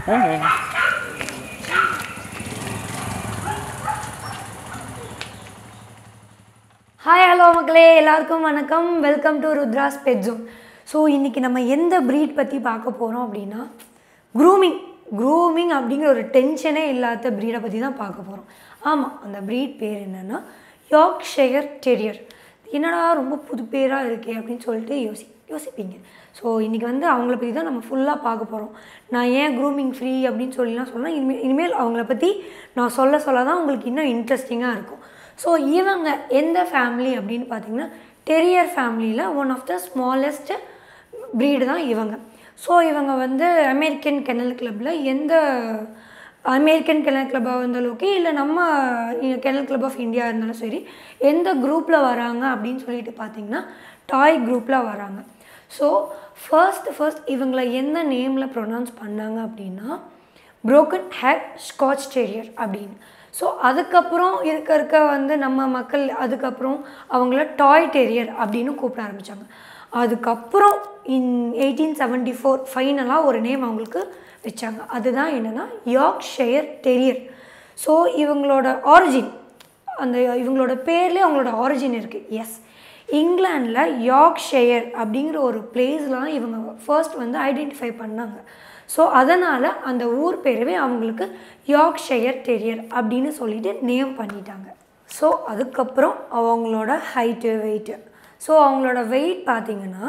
hi hello மக்களே எல்லாருக்கும் வணக்கம் welcome to Rudra's pet zone so இன்றைக்கி நம்ம எந்த ப்ரீட் பற்றி பார்க்க போகிறோம் அப்படின்னா க்ரூமிங் க்ரூமிங் அப்படிங்கிற ஒரு டென்ஷனே இல்லாத ப்ரீடை பற்றி தான் பார்க்க போகிறோம் ஆமாம் அந்த ப்ரீட் பேர் என்னென்னா யார்க்ஷயர் டெரியர் என்னடா ரொம்ப புது பேராக இருக்கே அப்படின்னு சொல்லிட்டு யோசி யோசிப்பீங்க ஸோ இன்றைக்கி வந்து அவங்கள பற்றி தான் நம்ம ஃபுல்லாக பார்க்க போகிறோம் நான் ஏன் க்ரூமிங் ஃப்ரீ அப்படின்னு சொல்லிலாம் சொன்னால் இனிமேல் இனிமேல் அவங்கள பற்றி நான் சொல்ல சொல்ல தான் உங்களுக்கு இன்னும் இன்ட்ரெஸ்டிங்காக இருக்கும் ஸோ இவங்க எந்த ஃபேமிலி அப்படின்னு பார்த்தீங்கன்னா டெரியர் ஃபேமிலியில் one of the smallest breed தான் இவங்க ஸோ இவங்க வந்து அமெரிக்கன் கெனல் கிளப்பில் எந்த அமெரிக்கன் கெனல் கிளப்பாக இருந்தாலும் ஓகே இல்லை நம்ம கெனல் கிளப் ஆஃப் இந்தியா இருந்தாலும் சரி எந்த குரூப்பில் வராங்க அப்படின்னு சொல்லிட்டு பார்த்தீங்கன்னா டாய் குரூப்பில் வராங்க ஸோ ஃபர்ஸ்ட் ஃபர்ஸ்ட் இவங்களை எந்த நேமில் ப்ரொனவுன்ஸ் பண்ணாங்க அப்படின்னா broken ஹேர் ஸ்காட்ச் டெரியர் அப்படின்னு ஸோ அதுக்கப்புறம் இருக்க இருக்க வந்து நம்ம மக்கள் அதுக்கப்புறம் அவங்கள டாய் டெரியர் அப்படின்னு கூப்பிட ஆரம்பித்தாங்க அதுக்கப்புறம் இன் எயிட்டீன் செவன்ட்டி ஃபோர் ஃபைனலாக ஒரு நேம் அவங்களுக்கு வச்சாங்க அதுதான் என்னென்னா யார்க்ஷயர் டெரியர் ஸோ இவங்களோட ஆரிஜின் அந்த இவங்களோட பேர்லேயே அவங்களோட ஆரிஜின் இருக்குது எஸ் இங்கிலாண்டில் யார்க்ஷயர் அப்படிங்கிற ஒரு பிளேஸில் தான் இவங்க ஃபர்ஸ்ட் வந்து ஐடென்டிஃபை பண்ணாங்க ஸோ அதனால் அந்த ஊர் பேரவே அவங்களுக்கு யார்க்ஷயர் டெரியர் அப்படின்னு சொல்லிட்டு நேம் பண்ணிட்டாங்க ஸோ அதுக்கப்புறம் அவங்களோட ஹைட்டு வெயிட்டு ஸோ அவங்களோட வெயிட் பார்த்தீங்கன்னா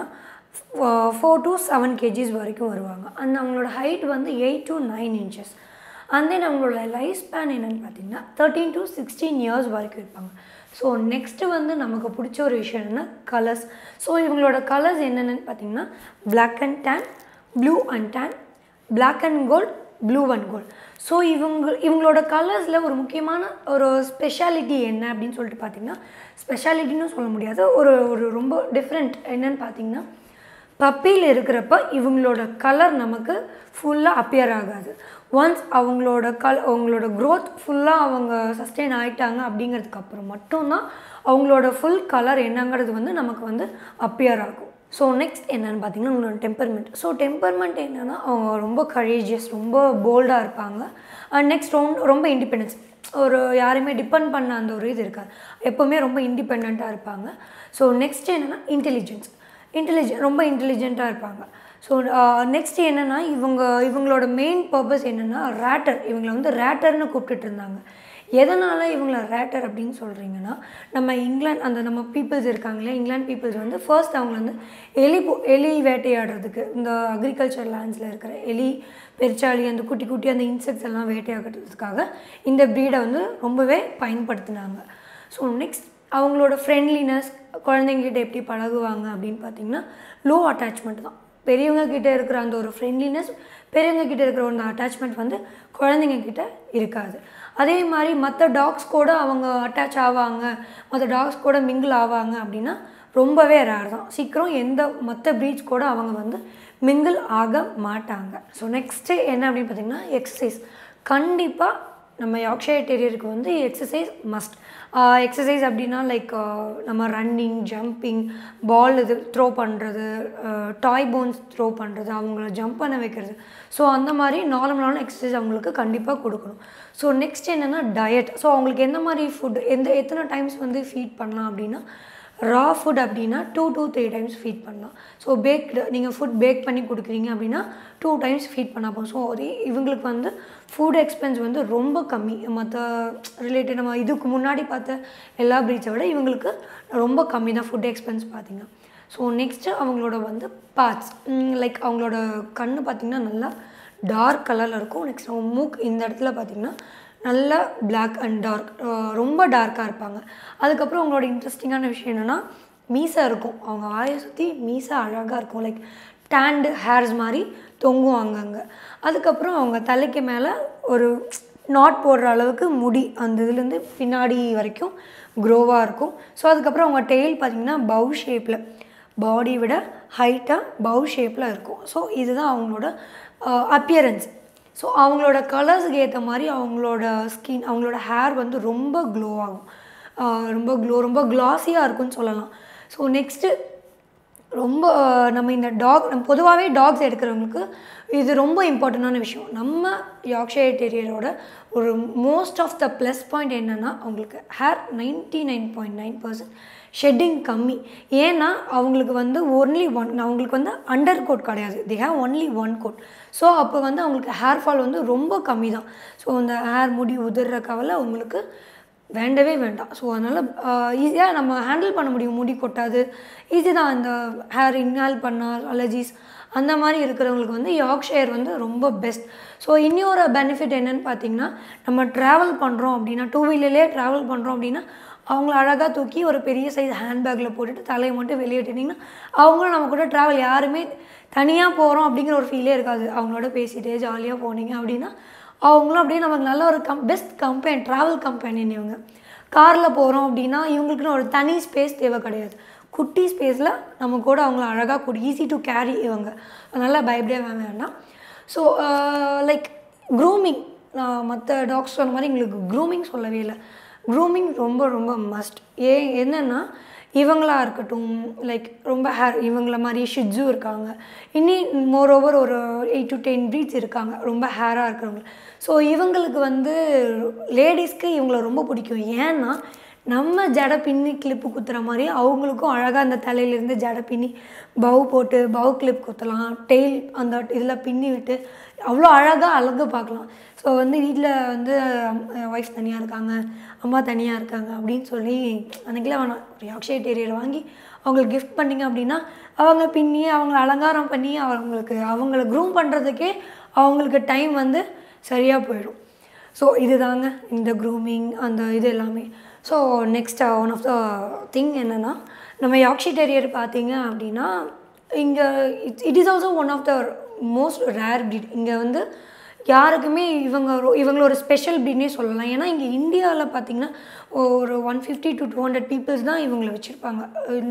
ஃபோர் டு செவன் கேஜிஸ் வரைக்கும் வருவாங்க அந்த அவங்களோட ஹைட் வந்து eight to nine inches and then அவங்களோட லைஃப் ஸ்பேன் என்னென்னு பார்த்தீங்கன்னா தேர்ட்டீன் டு சிக்ஸ்டீன் இயர்ஸ் வரைக்கும் இருப்பாங்க ஸோ நெக்ஸ்ட்டு வந்து நமக்கு பிடிச்ச ஒரு விஷயம் என்னென்னா கலர்ஸ் ஸோ இவங்களோட கலர்ஸ் என்னென்னு பார்த்தீங்கன்னா black and tan blue and tan black and gold blue and gold so இவங்க இவங்களோட கலர்ஸில் ஒரு முக்கியமான ஒரு ஸ்பெஷாலிட்டி என்ன அப்படின்னு சொல்லிட்டு பார்த்தீங்கன்னா ஸ்பெஷாலிட்டின்னு சொல்ல முடியாது ஒரு ஒரு ரொம்ப டிஃப்ரெண்ட் என்னன்னு பார்த்தீங்கன்னா பப்பியில் இருக்கிறப்ப இவங்களோட கலர் நமக்கு ஃபுல்லாக அப்பியர் ஆகாது ஒன்ஸ் அவங்களோட கல் அவங்களோட க்ரோத் ஃபுல்லாக அவங்க சஸ்டெயின் ஆகிட்டாங்க அப்படிங்கிறதுக்கு அப்புறம் மட்டும்தான் அவங்களோட ஃபுல் கலர் என்னங்கிறது வந்து நமக்கு வந்து அப்பியர் ஆகும் ஸோ நெக்ஸ்ட் என்னென்னு பார்த்தீங்கன்னா உங்களோட டெம்பர்மெண்ட் ஸோ டெம்பர்மெண்ட் என்னென்னா அவங்க ரொம்ப கரேஜியஸ் ரொம்ப போல்டாக இருப்பாங்க அண்ட் நெக்ஸ்ட் ரொம்ப ரொம்ப இண்டிபெண்டன்ஸ் ஒரு யாரையுமே டிபெண்ட் பண்ண அந்த ஒரு இது இருக்காது எப்போவுமே ரொம்ப இண்டிபெண்ட்டாக இருப்பாங்க ஸோ நெக்ஸ்ட் என்னென்னா இன்டெலிஜென்ஸ் இன்டெலிஜென்ட் ரொம்ப இன்டெலிஜென்ட்டாக இருப்பாங்க ஸோ நெக்ஸ்ட் என்னென்னா இவங்க இவங்களோட மெயின் பர்பஸ் என்னென்னா ரேட்டர் இவங்களை வந்து ரேட்டர்னு கூப்பிட்டுட்டு இருந்தாங்க எதனால் இவங்கள ரேட்டர் அப்படின்னு சொல்கிறீங்கன்னா நம்ம இங்கிலாந்து அந்த நம்ம பீப்புள்ஸ் இருக்காங்களே இங்கிலாந்து பீப்புள்ஸ் வந்து ஃபர்ஸ்ட் அவங்க வந்து எலி போ எலி வேட்டையாடுறதுக்கு இந்த அக்ரிகல்ச்சர் லேண்ட்ஸில் இருக்கிற எலி பெருச்சாளி அந்த குட்டி குட்டி அந்த இன்செக்ட்ஸ் எல்லாம் வேட்டையாடுறதுக்காக இந்த ப்ரீடை வந்து ரொம்பவே பயன்படுத்தினாங்க ஸோ நெக்ஸ்ட் அவங்களோட ஃப்ரெண்ட்லினஸ் குழந்தைங்ககிட்ட எப்படி பழகுவாங்க அப்படின்னு பார்த்தீங்கன்னா லோ அட்டாச்மெண்ட் தான் பெரியவங்க கிட்ட இருக்கிற அந்த ஒரு ஃப்ரெண்ட்லினஸ் பெரியவங்க கிட்ட இருக்கிற அந்த அட்டாச்மெண்ட் வந்து குழந்தைங்க கிட்ட இருக்காது அதே மாதிரி மற்ற டாக்ஸ் கூட அவங்க அட்டாச் ஆவாங்க மற்ற டாக்ஸ் கூட மிங்கிள் ஆவாங்க அப்படின்னா ரொம்பவே ரேர் தான் சீக்கிரம் எந்த மற்ற ப்ரீட்ஸ் கூட அவங்க வந்து மிங்கிள் ஆக மாட்டாங்க ஸோ நெக்ஸ்ட்டு என்ன அப்படின்னு பார்த்தீங்கன்னா எக்ஸசைஸ் கண்டிப்பாக நம்ம யாக்ஷயர் டெரியருக்கு வந்து எக்ஸசைஸ் மஸ்ட் எக்ஸசைஸ் அப்படின்னா லைக் நம்ம ரன்னிங் ஜம்பிங் பால் இது த்ரோ பண்ணுறது டாய் போன்ஸ் த்ரோ பண்ணுறது அவங்கள ஜம்ப் பண்ண வைக்கிறது ஸோ அந்த மாதிரி நார்மலான எக்ஸசைஸ் அவங்களுக்கு கண்டிப்பாக கொடுக்கணும் ஸோ நெக்ஸ்ட் என்னென்னா டயட் ஸோ அவங்களுக்கு எந்த மாதிரி ஃபுட் எந்த எத்தனை டைம்ஸ் வந்து ஃபீட் பண்ணலாம் அப்படின்னா ரா ஃபுட் அப்படின்னா two two three times feed பண்ணலாம் ஸோ பேக்டு நீங்கள் ஃபுட் பேக் பண்ணி கொடுக்குறீங்க அப்படின்னா டூ டைம்ஸ் ஃபீட் பண்ண போகும் ஸோ அதே இவங்களுக்கு வந்து ஃபுட் எக்ஸ்பென்ஸ் வந்து ரொம்ப கம்மி மற்ற ரிலேட்டட் நம்ம இதுக்கு முன்னாடி பார்த்த எல்லா ப்ரீட்ஸை விட இவங்களுக்கு ரொம்ப கம்மி தான் ஃபுட் எக்ஸ்பென்ஸ் பார்த்திங்கன்னா ஸோ நெக்ஸ்ட்டு அவங்களோட வந்து பார்ட்ஸ் லைக் அவங்களோட கண் பார்த்திங்கன்னா நல்லா டார்க் கலரில் இருக்கும் நெக்ஸ்ட் அவங்க மூக் இந்த இடத்துல பார்த்திங்கன்னா நல்லா பிளாக் அண்ட் டார்க் ரொம்ப டார்க்காக இருப்பாங்க அதுக்கப்புறம் அவங்களோட இன்ட்ரெஸ்டிங்கான விஷயம் என்னென்னா மீசை இருக்கும் அவங்க வாயை சுற்றி மீசை அழகாக இருக்கும் லைக் டேண்டு ஹேர்ஸ் மாதிரி தொங்கும் அங்கங்கே அதுக்கப்புறம் அவங்க தலைக்கு மேலே ஒரு நாட் போடுற அளவுக்கு முடி அந்த இதுலேருந்து பின்னாடி வரைக்கும் க்ரோவாக இருக்கும் ஸோ அதுக்கப்புறம் அவங்க டெய்ல் பார்த்திங்கன்னா பவு ஷேப்பில் பாடி விட ஹைட்டாக பவு ஷேப்பில் இருக்கும் ஸோ இதுதான் அவங்களோட அப்பியரன்ஸ் ஸோ அவங்களோட கலர்ஸுக்கு ஏற்ற மாதிரி அவங்களோட ஸ்கின் அவங்களோட ஹேர் வந்து ரொம்ப க்ளோ ஆகும் ரொம்ப க்ளோ ரொம்ப க்ளாஸியாக இருக்கும்னு சொல்லலாம் ஸோ நெக்ஸ்ட்டு ரொம்ப அஹ், நம்ம இந்த டாக் நம்ம பொதுவாகவே டாக்ஸ் எடுக்கிறவங்களுக்கு இது ரொம்ப இம்பார்ட்டண்டான விஷயம் நம்ம யாக்ஷயர் டெரியரோட ஒரு most of the plus point என்னென்னா அவங்களுக்கு hair ninety nine point nine percent shedding கம்மி ஏன்னா அவங்களுக்கு வந்து ஒன்லி ஒன் அவங்களுக்கு வந்து அண்டர் கோட் கிடையாது they have only one coat so அப்போ வந்து அவங்களுக்கு ஹேர் ஃபால் வந்து ரொம்ப கம்மி தான் ஸோ அந்த ஹேர் முடி உதிர்ற கவலை அவங்களுக்கு வேண்டவே வேண்டாம் ஸோ அதனால் ஈஸியாக நம்ம ஹேண்டில் பண்ண முடியும் முடி கொட்டாது ஈஸி தான் அந்த ஹேர் இன்ஹால் பண்ணால் அலர்ஜிஸ் அந்த மாதிரி இருக்கிறவங்களுக்கு வந்து யாக்ஷயர் வந்து ரொம்ப பெஸ்ட் ஸோ இன்னொரு பெனிஃபிட் என்னன்னு பார்த்தீங்கன்னா நம்ம ட்ராவல் பண்ணுறோம் அப்படின்னா டூ வீலர்லேயே ட்ராவல் பண்ணுறோம் அப்படின்னா அவங்கள அழகாக தூக்கி ஒரு பெரிய சைஸ் ஹேண்ட்பேக்கில் போட்டுட்டு தலையை மட்டும் வெளியே விட்டுட்டிங்கன்னா அவங்களும் நம்ம கூட ட்ராவல் யாருமே தனியாக போகிறோம் அப்படிங்கிற ஒரு ஃபீலே இருக்காது அவங்களோட பேசிகிட்டே ஜாலியாக போனீங்க அப்படின்னா அவங்களும் அப்படியே நமக்கு நல்ல ஒரு கம் பெஸ்ட் கம்பெனி ட்ராவல் கம்பெனின்னு இவங்க காரில் போகிறோம் அப்படின்னா இவங்களுக்குன்னு ஒரு தனி ஸ்பேஸ் தேவை கிடையாது குட்டி ஸ்பேஸில் நம்ம கூட அவங்கள அழகாக கூட ஈஸி டு கேரி இவங்க அதனால் பயப்படவே வேண்டாம் ஸோ லைக் க்ரூமிங் நான் மற்ற டாக்ஸ் சொன்ன மாதிரி எங்களுக்கு க்ரூமிங் சொல்லவே இல்லை க்ரூமிங் ரொம்ப ரொம்ப மஸ்ட் ஏ என்னென்னா இவங்களா இருக்கட்டும் லைக் ரொம்ப ஹேர் இவங்கள மாதிரி ஷிட்ஸு இருக்காங்க இனி மோர் ஓவர் ஒரு எயிட் டு டென் ப்ரீட்ஸ் இருக்காங்க ரொம்ப ஹேராக இருக்கிறவங்க ஸோ இவங்களுக்கு வந்து லேடிஸ்க்கு இவங்கள ரொம்ப பிடிக்கும் ஏன்னா நம்ம ஜடை பின்னி கிளிப்பு குத்துற மாதிரி அவங்களுக்கும் அழகாக அந்த தலையிலேருந்து ஜடை பின்னி பவு போட்டு பவு கிளிப் குத்தலாம் டெய்ல் அந்த இதில் பின்னி விட்டு அவ்வளோ அழகாக அழகு பார்க்கலாம் ஸோ வந்து வீட்டில் வந்து ஒய்ஃப் தனியாக இருக்காங்க அம்மா தனியாக இருக்காங்க அப்படின்னு சொல்லி அன்றைக்கெலாம் வேணாம் ஒரு யாக்ஷயர் டெரியர் வாங்கி அவங்களுக்கு கிஃப்ட் பண்ணிங்க அப்படின்னா அவங்க பின்னி அவங்கள அலங்காரம் பண்ணி அவங்களுக்கு அவங்கள க்ரூம் பண்ணுறதுக்கே அவங்களுக்கு டைம் வந்து சரியாக போயிடும் ஸோ இதுதாங்க இந்த க்ரூமிங் அந்த இது எல்லாமே so next one of the thing என்னென்னா நம்ம யாக்ஷி டெரியர் பார்த்தீங்க அப்படின்னா இங்கே it it is also one of the most rare breed இங்கே வந்து யாருக்குமே இவங்க ரொ- இவங்கள ஒரு ஸ்பெஷல் ப்ரீட்னே சொல்லலாம் ஏன்னா இங்கே இந்தியாவில் பார்த்தீங்கன்னா ஒரு one fifty to two hundred peoples தான் இவங்களை வச்சுருப்பாங்க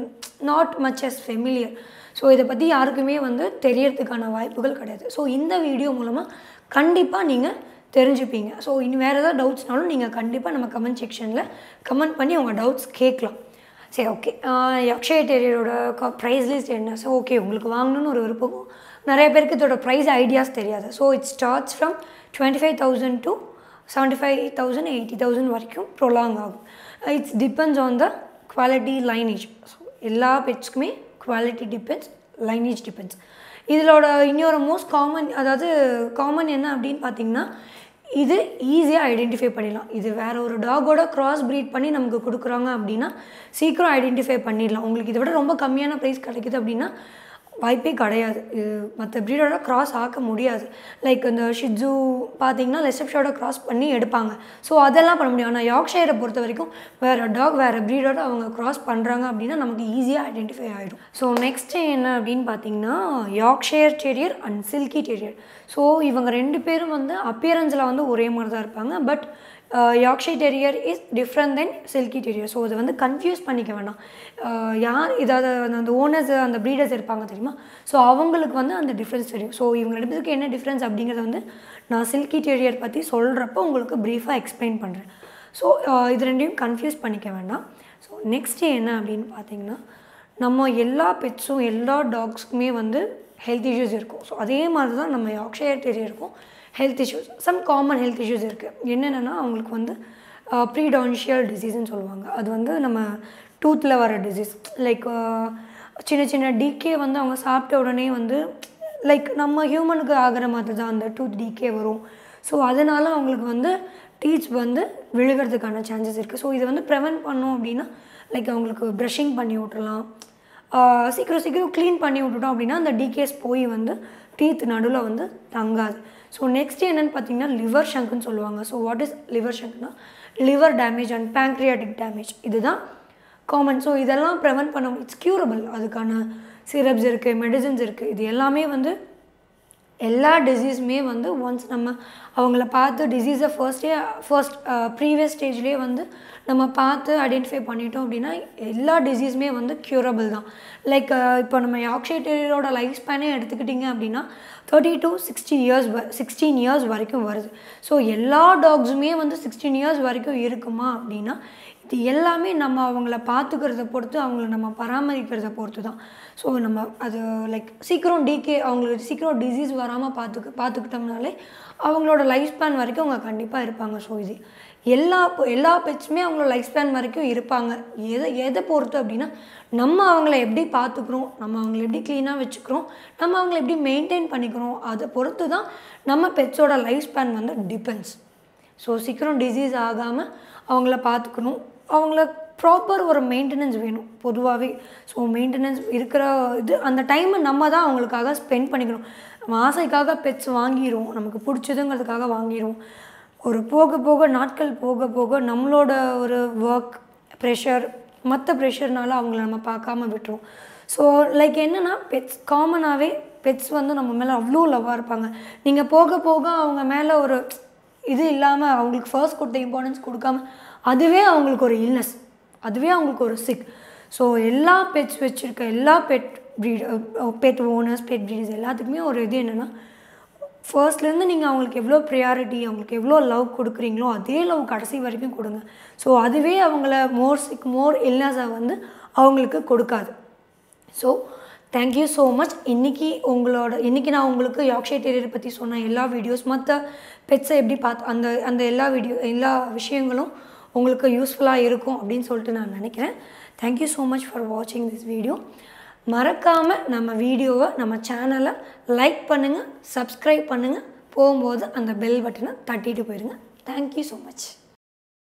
not much as familiar so இதை பற்றி யாருக்குமே வந்து தெரியறதுக்கான வாய்ப்புகள் கிடையாது ஸோ இந்த வீடியோ மூலமாக கண்டிப்பாக நீங்கள் தெரிஞ்சுப்பீங்க ஸோ இனி வேறு ஏதாவது டவுட்ஸ்னாலும் நீங்கள் கண்டிப்பாக நம்ம கமெண்ட் செக்ஷனில் கமெண்ட் பண்ணி உங்கள் டவுட்ஸ் கேட்கலாம் சரி ஓகே அக்ஷய டெரியரோட ப்ரைஸ் லிஸ்ட் என்ன ஸோ ஓகே உங்களுக்கு வாங்கணும்னு ஒரு விருப்பம் நிறைய பேருக்கு இதோட ப்ரைஸ் ஐடியாஸ் தெரியாது so it starts from twenty five thousand to seventy five thousand eighty thousand வரைக்கும் ப்ரொலாங் ஆகும் it's depends on the quality lineage so எல்லா பெட்ஸ்க்குமே குவாலிட்டி டிபெண்ட்ஸ் லைனேஜ் டிபெண்ட்ஸ் இதிலோட இன்னொரு மோஸ்ட் காமன் அதாவது காமன் என்ன அப்படின்னு பார்த்தீங்கன்னா இது ஈஸியாக ஐடென்டிஃபை பண்ணிடலாம் இது வேற ஒரு டாகோட கிராஸ் ப்ரீட் பண்ணி நமக்கு கொடுக்குறாங்க அப்படின்னா சீக்கிரம் ஐடென்டிஃபை பண்ணிடலாம் உங்களுக்கு இதை விட ரொம்ப கம்மியான ப்ரைஸ் கிடைக்குது அப்படின்னா வாய்ப்பே கிடையாது இது மற்ற ப்ரீடோட கிராஸ் ஆக்க முடியாது லைக் இந்த ஷிட்ஜு பார்த்தீங்கன்னா லெசப்ஷோட கிராஸ் பண்ணி எடுப்பாங்க ஸோ அதெல்லாம் பண்ண முடியும் ஆனால் யாக்ஷயரை பொறுத்த வரைக்கும் வேறு டாக் வேறு ப்ரீடோட அவங்க கிராஸ் பண்ணுறாங்க அப்படின்னா நமக்கு ஈஸியாக ஐடென்டிஃபை ஆகிடும் ஸோ நெக்ஸ்ட்டு என்ன அப்படின்னு பார்த்தீங்கன்னா Yorkshire terrier and silky terrier so இவங்க ரெண்டு பேரும் வந்து அப்பியரன்ஸில் வந்து ஒரே மாதிரி தான் இருப்பாங்க but Yorkshire terrier is different then silky terrier so அதை வந்து கன்ஃபியூஸ் பண்ணிக்க வேண்டாம் அஹ் யார் இதாவது அந்த ஓனர்ஸ் அந்த ப்ரீடர்ஸ் இருப்பாங்க தெரியுமா ஸோ அவங்களுக்கு வந்து அந்த டிஃப்ரென்ஸ் தெரியும் ஸோ இவங்க ரெண்டு பேருக்கு என்ன டிஃப்ரென்ஸ் அப்படிங்கிறத வந்து நான் சில்கி டெரியர் பற்றி சொல்கிறப்போ உங்களுக்கு ப்ரீஃபாக எக்ஸ்பிளைன் பண்ணுறேன் ஸோ இது ரெண்டையும் கன்ஃபியூஸ் பண்ணிக்க வேண்டாம் ஸோ நெக்ஸ்ட்டு என்ன அப்படின்னு பார்த்தீங்கன்னா நம்ம எல்லா பெட்ஸும் எல்லா டாக்ஸ்க்குமே வந்து ஹெல்த் இஷ்யூஸ் இருக்கும் ஸோ அதே மாதிரி தான் நம்ம யாக்ஷயர் டெரியருக்கும் health issues some common health issues இருக்குது என்னென்னா அவங்களுக்கு வந்து ப்ரீடான்ஷியல் டிசீஸ்னு சொல்லுவாங்க அது வந்து நம்ம டூத்தில் வர டிசீஸ் லைக் சின்ன சின்ன டிகே வந்து அவங்க சாப்பிட்ட உடனே வந்து லைக் நம்ம ஹியூமனுக்கு ஆகிற மாதிரி தான் அந்த டூத் டிகே வரும் ஸோ அதனால அவங்களுக்கு வந்து டீச் வந்து விழுகிறதுக்கான சான்சஸ் இருக்குது ஸோ இதை வந்து ப்ரிவென்ட் பண்ணோம் அப்படின்னா லைக் அவங்களுக்கு ப்ரஷிங் பண்ணி விட்டுறலாம் ஆஹ் சீக்கிரம் சீக்கிரம் க்ளீன் பண்ணி விட்டுட்டோம் அப்படின்னா அந்த டிகேஸ் போய் வந்து டீத் நடுவில் வந்து தங்காது ஸோ நெக்ஸ்ட் என்னென்னு பார்த்தீங்கன்னா லிவர் ஷங்க்னு சொல்லுவாங்க ஸோ வாட் இஸ் லிவர் ஷங்க்னா liver damage and pancreatic damage இதுதான் காமன் ஸோ இதெல்லாம் ப்ரிவென்ட் பண்ண இட்ஸ் க்யூரபிள் அதுக்கான சிரப்ஸ் இருக்குது மெடிசின்ஸ் இருக்குது இது எல்லாமே வந்து எல்லா டிசீஸுமே வந்து ஒன்ஸ் நம்ம அவங்கள பார்த்து டிசீஸை ஃபர்ஸ்டே ஃபர்ஸ்ட் ப்ரீவியஸ் ஸ்டேஜ்லேயே வந்து நம்ம பார்த்து ஐடென்டிஃபை பண்ணிட்டோம் அப்படின்னா எல்லா டிசீஸுமே வந்து க்யூரபிள் தான் லைக் இப்போ நம்ம யாக்ஷை டெரியரோட லைஃப் ஸ்பேனே எடுத்துக்கிட்டிங்க அப்படின்னா தேர்ட்டி டு சிக்ஸ்டி இயர்ஸ் வ சிக்ஸ்டீன் இயர்ஸ் வரைக்கும் வருது ஸோ எல்லா டாக்ஸுமே வந்து சிக்ஸ்டீன் இயர்ஸ் வரைக்கும் இருக்குமா அப்படின்னா இது எல்லாமே நம்ம அவங்கள பார்த்துக்கிறத பொறுத்து அவங்கள நம்ம பராமரிக்கிறத பொறுத்து தான் ஸோ நம்ம அது லைக் சீக்கிரம் டிகே அவங்களுக்கு சீக்கிரம் டிசீஸ் வராமல் பார்த்துக்க பார்த்துக்கிட்டோம்னாலே அவங்களோட லைஃப் ஸ்பேன் வரைக்கும் அவங்க கண்டிப்பாக இருப்பாங்க ஸோ இது எல்லா எல்லா பெட்ஸுமே அவங்களோட லைஃப் ஸ்பேன் வரைக்கும் இருப்பாங்க எதை எதை பொறுத்து அப்படின்னா நம்ம அவங்கள எப்படி பார்த்துக்குறோம் நம்ம அவங்கள எப்படி க்ளீனாக வச்சுக்கிறோம் நம்ம அவங்கள எப்படி மெயின்டைன் பண்ணிக்கிறோம் அதை பொறுத்து தான் நம்ம பெட்ஸோட லைஃப் ஸ்பேன் வந்து டிபெண்ட்ஸ் ஸோ சீக்கிரம் டிசீஸ் ஆகாமல் அவங்கள பார்த்துக்கணும் அவங்கள ப்ராப்பர் ஒரு மெயின்டெனன்ஸ் வேணும் பொதுவாகவே ஸோ மெயின்டெனன்ஸ் இருக்கிற இது அந்த டைமை நம்ம தான் அவங்களுக்காக ஸ்பெண்ட் பண்ணிக்கணும் நம்ம ஆசைக்காக பெட்ஸ் வாங்கிடுவோம் நமக்கு பிடிச்சதுங்கிறதுக்காக வாங்கிடுவோம் ஒரு போக போக நாட்கள் போக போக நம்மளோட ஒரு ஒர்க் ப்ரெஷர் மற்ற ப்ரெஷர்னால அவங்கள நம்ம பார்க்காம விட்டுருவோம் ஸோ லைக் என்னென்னா பெட்ஸ் காமனாகவே பெட்ஸ் வந்து நம்ம மேலே அவ்வளோ லவ்வாக இருப்பாங்க நீங்கள் போக போக அவங்க மேலே ஒரு இது இல்லாமல் அவங்களுக்கு ஃபர்ஸ்ட் கொடுத்த இம்பார்ட்டன்ஸ் கொடுக்காம அதுவே அவங்களுக்கு ஒரு இல்னஸ் அதுவே அவங்களுக்கு ஒரு சிக் ஸோ எல்லா பெட்ஸ் வச்சுருக்க எல்லா pet breed pet owners pet breeders எல்லாத்துக்குமே ஒரு இது என்னென்னா ஃபர்ஸ்ட்லேருந்து நீங்கள் அவங்களுக்கு எவ்வளோ ப்ரியாரிட்டி அவங்களுக்கு எவ்வளோ லவ் கொடுக்குறீங்களோ அதே லவ் கடைசி வரைக்கும் கொடுங்க ஸோ அதுவே அவங்கள மோர் சிக் மோர் இல்னஸை வந்து அவங்களுக்கு கொடுக்காது ஸோ தேங்க்யூ ஸோ மச் இன்றைக்கி உங்களோட இன்றைக்கி நான் உங்களுக்கு யாக்ஷே டெரியர் பற்றி சொன்ன எல்லா வீடியோஸ் மற்ற பெட்ஸை எப்படி பார்த்து அந்த அந்த எல்லா வீடியோ எல்லா விஷயங்களும் உங்களுக்கு யூஸ்ஃபுல்லாக இருக்கும் அப்படின்னு சொல்லிட்டு நான் நினைக்கிறேன் தேங்க்யூ ஸோ மச் ஃபார் வாட்சிங் திஸ் வீடியோ மறக்காமல் நம்ம வீடியோவை நம்ம சேனலை லைக் பண்ணுங்கள் சப்ஸ்கிரைப் பண்ணுங்கள் போகும்போது அந்த பெல் பட்டனை தட்டிட்டு போயிடுங்க தேங்க்யூ ஸோ மச்